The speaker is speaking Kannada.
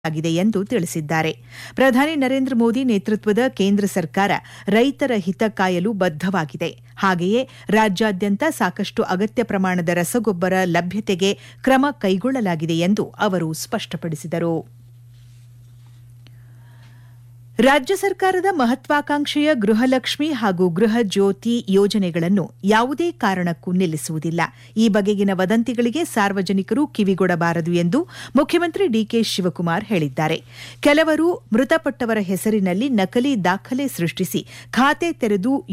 ಆಗಿದೆ ಎಂದು ತಿಳಿಸಿದ್ದಾರೆ ಪ್ರಧಾನಿ ನರೇಂದ್ರ ಮೋದಿ ನೇತೃತ್ವದ ಕೇಂದ್ರ ಸರ್ಕಾರ ರೈತರ ಹಿತ ಕಾಯಲು ಬದ್ಧವಾಗಿದೆ ಹಾಗೆಯೇ ರಾಜ್ಯಾದ್ಯಂತ ಸಾಕಷ್ಟು ಅಗತ್ಯ ಪ್ರಮಾಣದ ರಸಗೊಬ್ಬರ ಲಭ್ಯತೆಗೆ ಕ್ರಮ ಕೈಗೊಳ್ಳಲಾಗಿದೆ ಎಂದು ಅವರು ಸ್ಪಷ್ಟಪಡಿಸಿದರು ರಾಜ್ಯ ಸರ್ಕಾರದ ಮಹತ್ವಾಕಾಂಕ್ಷೆಯ ಗೃಹಲಕ್ಷ್ಮಿ ಹಾಗೂ ಗೃಹ ಜ್ಯೋತಿ ಯೋಜನೆಗಳನ್ನು ಯಾವುದೇ ಕಾರಣಕ್ಕೂ ನಿಲ್ಲಿಸುವುದಿಲ್ಲ ಈ ಬಗೆಗಿನ ವದಂತಿಗಳಿಗೆ ಸಾರ್ವಜನಿಕರು ಕಿವಿಗೊಡಬಾರದು ಎಂದು ಮುಖ್ಯಮಂತ್ರಿ ಡಿಕೆ ಶಿವಕುಮಾರ್ ಹೇಳಿದ್ದಾರೆ ಕೆಲವರು ಮೃತಪಟ್ಟವರ ಹೆಸರಿನಲ್ಲಿ ನಕಲಿ ದಾಖಲೆ ಸೃಷ್ಟಿಸಿ ಖಾತೆ ತೆರೆದು